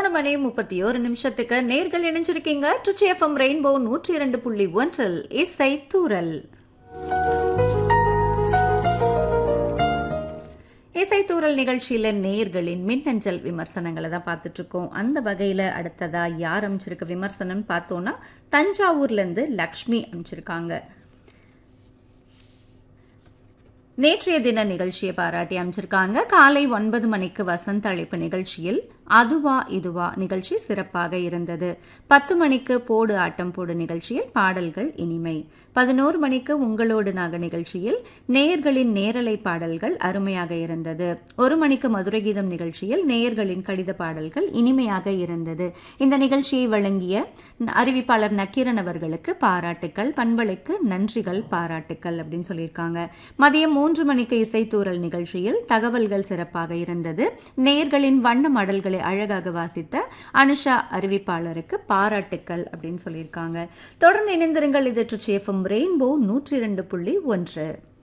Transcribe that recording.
மூணு மணி முப்பத்தி ஒரு நிமிஷத்துக்கு நேர்கள் இணைஞ்சிருக்கீங்க ட்ரிச்சி எஃப்எம் ரெயின்போ நூற்றி இரண்டு புள்ளி ஒன்றில் இசை தூரல் இசைத்தூரல் நிகழ்ச்சியில நேர்களின் மின்னஞ்சல் விமர்சனங்களை தான் பார்த்துட்டு இருக்கோம் அந்த வகையில அடுத்ததா யார் அமைச்சிருக்க விமர்சனம்னு பார்த்தோம்னா தஞ்சாவூர்ல இருந்து லக்ஷ்மி அமைச்சிருக்காங்க நேற்றைய தின நிகழ்ச்சியை பாராட்டி அமைச்சிருக்காங்க காலை ஒன்பது மணிக்கு வசந்த அழைப்பு நிகழ்ச்சியில் அதுவா இதுவா நிகழ்ச்சி சிறப்பாக இருந்தது பத்து மணிக்கு போடு ஆட்டம் போடு நிகழ்ச்சியில் பாடல்கள் இனிமை பதினோரு மணிக்கு உங்களோடு நாக நிகழ்ச்சியில் நேயர்களின் நேரலை பாடல்கள் அருமையாக இருந்தது ஒரு மணிக்கு மதுரை கீதம் நிகழ்ச்சியில் நேயர்களின் கடித பாடல்கள் இனிமையாக இருந்தது இந்த நிகழ்ச்சியை வழங்கிய அறிவிப்பாளர் நக்கீரன் அவர்களுக்கு பாராட்டுக்கள் பண்பலைக்கு நன்றிகள் பாராட்டுக்கள் அப்படின்னு சொல்லியிருக்காங்க மதியம் மூன்று மணிக்கு இசைத்தூரல் நிகழ்ச்சியில் தகவல்கள் சிறப்பாக இருந்தது நேர்களின் வண்ண மடல்களை அழகாக வாசித்த அனுஷா அறிவிப்பாளருக்கு பாராட்டுக்கள் அப்படின்னு சொல்லியிருக்காங்க தொடர்ந்து இணைந்திருங்கள் இது ட்ரிச்சி எஃப்எம் ரெயின்போ நூற்றி இரண்டு புள்ளி ஒன்று